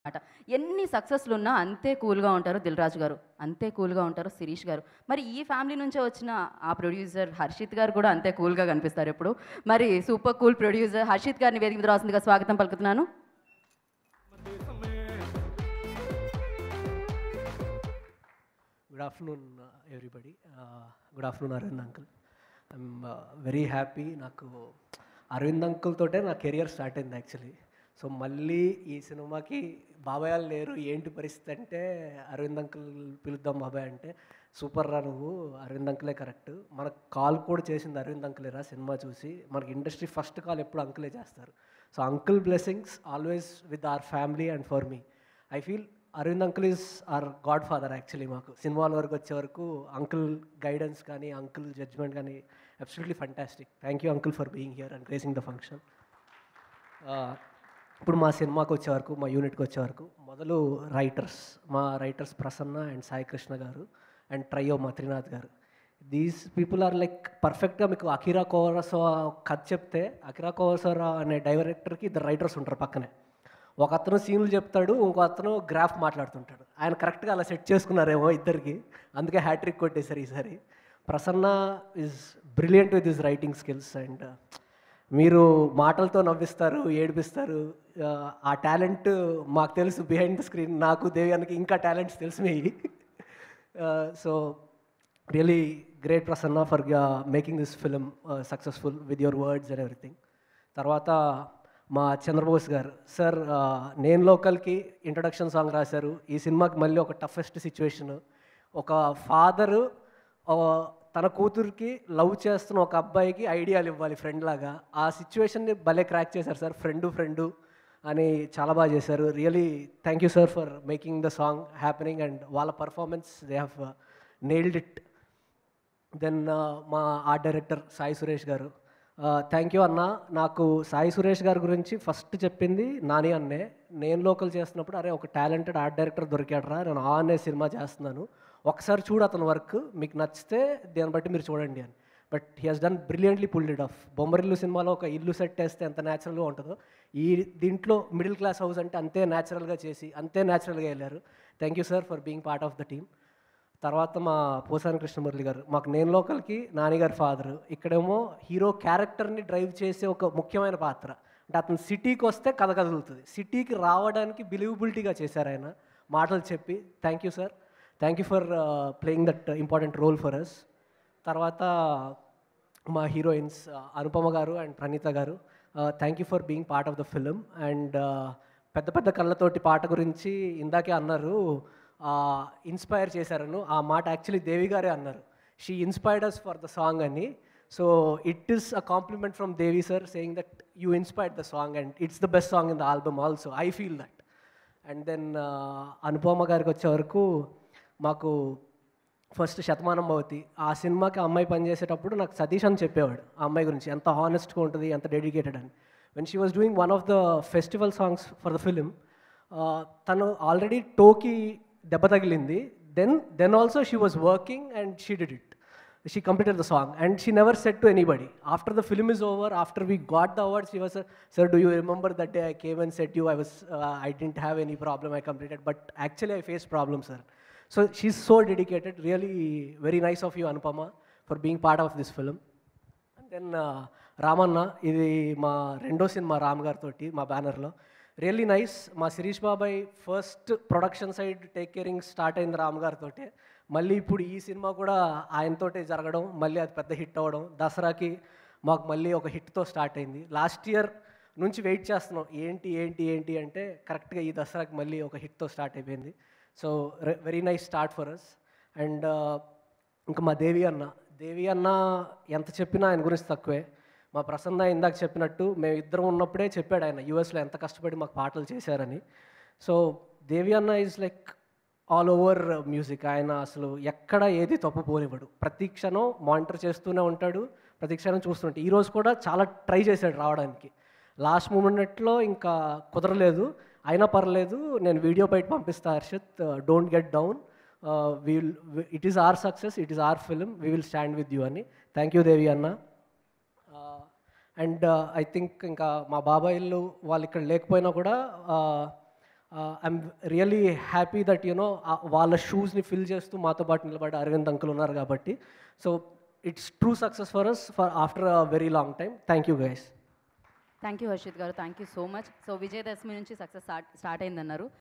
అనమాట ఎన్ని సక్సెస్లు ఉన్నా అంతే కూల్గా ఉంటారు దిల్ రాజు గారు అంతే కూల్గా ఉంటారు శిరీష్ గారు మరి ఈ ఫ్యామిలీ నుంచే వచ్చిన ఆ ప్రొడ్యూసర్ హర్షిత్ గారు కూడా అంతే కూల్గా కనిపిస్తారు ఎప్పుడు మరి సూపర్ కూల్ ప్రొడ్యూసర్ హర్షిత్ గారిని వేదిక మీద రాసిందిగా స్వాగతం పలుకుతున్నాను good afternoon everybody good afternoon Aravind uncle I'm very happy నాకు అరవింద్ అంకుల్ తోటే నా కెరియర్ స్టార్ట్ అయింది యాక్చువల్లీ సో మళ్ళీ ఈ సినిమాకి బాబాయాలు లేరు ఏంటి పరిస్థితి అంటే అరవింద్ అంకుల్ పిలుద్దాం బాబాయ్ అంటే సూపర్ రా నువ్వు అరవింద్ అంకులే కరెక్ట్ మనకు కాల్ కూడా చేసింది అరవింద్ అంకులేరా సినిమా చూసి మనకి ఇండస్ట్రీ ఫస్ట్ కాల్ ఎప్పుడు అంకులే చేస్తారు so uncle blessings always with our family and for me I feel Aravind uncle is our godfather actually మాకు సినిమాల వరకు వచ్చే వరకు అంకుల్ గైడెన్స్ కానీ అంకుల్ జడ్జ్మెంట్ కానీ absolutely fantastic thank you uncle for being here and gracing the function ఇప్పుడు మా సినిమాకి వచ్చే వరకు మా యూనిట్కి వచ్చే వరకు మొదలు రైటర్స్ మా writers Prasanna and Sai Krishna garu and trio మత్రినాథ్ గారు దీస్ పీపుల్ ఆర్ లైక్ పర్ఫెక్ట్గా మీకు అకిరా కోరసో కథ చెప్తే అకిరా కోరసోరా అనే డైరెక్టర్కి ఇద్దరు రైటర్స్ ఉంటారు పక్కనే ఒక అతను సీన్లు చెప్తాడు ఇంకో అతను గ్రాఫ్ మాట్లాడుతుంటాడు ఆయన కరెక్ట్గా అలా సెట్ చేసుకున్నారేమో ఇద్దరికి అందుకే హ్యాట్రిక్ కొట్టేశారు ఈసారి Prasanna is brilliant with his writing skills and మీరు మాటలతో నవ్విస్తారు ఏడిపిస్తారు ఆ, ఆ టాలెంట్ మాకు తెలుసు బిహైండ్ ద స్క్రీన్ నాకు దేవ్యానికి ఇంకా టాలెంట్స్ తెలుసు మీ so really great Prasanna for making this film successful with your words and everything తర్వాత మా చంద్రబోస్ గారు సార్ నేను లోకల్కి ఇంట్రడక్షన్ సాంగ్ రాశారు ఈ సినిమాకి మళ్ళీ ఒక టఫెస్ట్ సిచ్యువేషన్ ఒక ఫాదరు తన కూతురికి లవ్ చేస్తున్న ఒక అబ్బాయికి ఐడియాలు ఇవ్వాలి ఫ్రెండ్ లాగా ఆ సిచ్యువేషన్ని భలే క్రాక్ చేశారు సార్ ఫ్రెండు ఫ్రెండు అని చాలా బాగా చేశారు really thank you sir for making the song happening and వాళ్ళ performance they have nailed it then మా art director Sai Suresh garu thank you అన్న నాకు సాయి సురేష్ గారి గురించి ఫస్ట్ చెప్పింది నాని అన్నే నేను లోకల్ చేస్తున్నప్పుడు అరే ఒక టాలెంటెడ్ ఆర్ట్ డైరెక్టర్ దొరికాడరా నేను ఆ అనే సినిమా చేస్తున్నాను ఒకసారి చూడు అతని వర్క్ మీకు నచ్చితే దాన్ని బట్టి మీరు చూడండి అని but he has done brilliantly pulled it off Bommarillu సినిమాలో ఒక ఇల్లు సెట్ చేస్తే ఎంత న్యాచురల్గా ఉంటుందో ఈ దీంట్లో మిడిల్ క్లాస్ హౌస్ అంటే అంతే న్యాచురల్గా చేసి అంతే న్యాచురల్గా వెళ్ళారు thank you sir for being part of the team తర్వాత మా పోసాని కృష్ణమురళి గారు మాకు నేను లోకల్కి నాన్నగారి ఫాదర్ ఇక్కడేమో హీరో క్యారెక్టర్ని డ్రైవ్ చేసే ఒక ముఖ్యమైన పాత్ర అంటే అతను సిటీకి వస్తే కథ కదులుతుంది సిటీకి రావడానికి బిలీవబిలిటీగా చేశారు ఆయన మాటలు చెప్పి thank you sir thank you for playing that important role for us తర్వాత మా heroines Anupama garu and Praneetha garu thank you for being part of the film and పెద్ద పెద్ద కళ్ళతోటి పాట గురించి ఇందాకే అన్నారు ఇన్స్పైర్ చేశారను ఆ మాట యాక్చువల్లీ దేవి గారే అన్నారు she inspired us for the song అని so it is a compliment from Devi sir saying that you inspired the song and it's the best song in the album also I feel that and then Anupama గారికి వచ్చే వరకు మాకు first Shatamanam భవతి ఆ సినిమాకి ఆ అమ్మాయి పనిచేసేటప్పుడు నాకు సతీష్ అని చెప్పేవాడు ఆ అమ్మాయి గురించి ఎంత హానెస్ట్గా ఉంటుంది ఎంత డెడికేటెడ్ అని when she was doing one of the festival songs for the film తను ఆల్రెడీ టోకి దెబ్బ తగిలింది then then also she was working and she did it she completed the song and she never said to anybody after the film is over after we got the awards she was sir do you remember that day I came and said you I was I didn't have any problem I completed but actually I face problem sir so she so dedicated really very nice of you Anupama for being part of this film and then Ramanna ఇది మా రెండో cinema Ram గారితో మా బ్యానర్లో really nice మా శిరీష్ బాబాయ్ first production side take caring start అయింది రామ్ గారితో మళ్ళీ ఇప్పుడు ఈ సినిమా కూడా ఆయనతోటే జరగడం మళ్ళీ అది పెద్ద హిట్ అవ్వడం దసరాకి మాకు మళ్ళీ ఒక హిట్తో స్టార్ట్ అయింది లాస్ట్ ఇయర్ నుంచి వెయిట్ చేస్తున్నాం ఏంటి ఏంటి ఏంటి అంటే కరెక్ట్గా ఈ దసరాకి మళ్ళీ ఒక హిట్తో స్టార్ట్ అయిపోయింది so very nice start for us and ఇంకా మా దేవి అన్న దేవి అన్న ఎంత చెప్పినా ఆయన గురించి తక్కువే మా ప్రసన్న ఇందాక చెప్పినట్టు మేము ఇద్దరం ఉన్నప్పుడే చెప్పాడు ఆయన యూఎస్లో ఎంత కష్టపడి మాకు పాటలు చేశారని సో దేవి అన్న is like all over music ఆయన అసలు ఎక్కడ ఏది తప్పు పోనివ్వడు ప్రతి క్షణం మానిటర్ చేస్తూనే ఉంటాడు ప్రతి క్షణం చూస్తుంటే ఈరోజు కూడా చాలా ట్రై చేశాడు రావడానికి లాస్ట్ మూమెంట్లో ఇంకా కుదరలేదు అయినా పర్లేదు నేను వీడియో బయట పంపిస్తా Harshit don't get down will it is our success it is our film we will stand with you అని థ్యాంక్ యూ దేవి అన్న అండ్ ఐ థింక్ ఇంకా మా బాబాయిలు వాళ్ళు ఇక్కడ లేకపోయినా కూడా I'm really happy that you know వాళ్ళ షూస్ని ఫిల్ చేస్తూ మాతో పాటు నిలబడి అరవింద్ అంకుల్ ఉన్నారు కాబట్టి so it's true success for us for after a very long time thank you guys thank you Harshit గారు thank you so much so Vijayadashami నుంచి సక్సెస్ స్టార్ట్ స్టార్ట్ అయిందన్నారు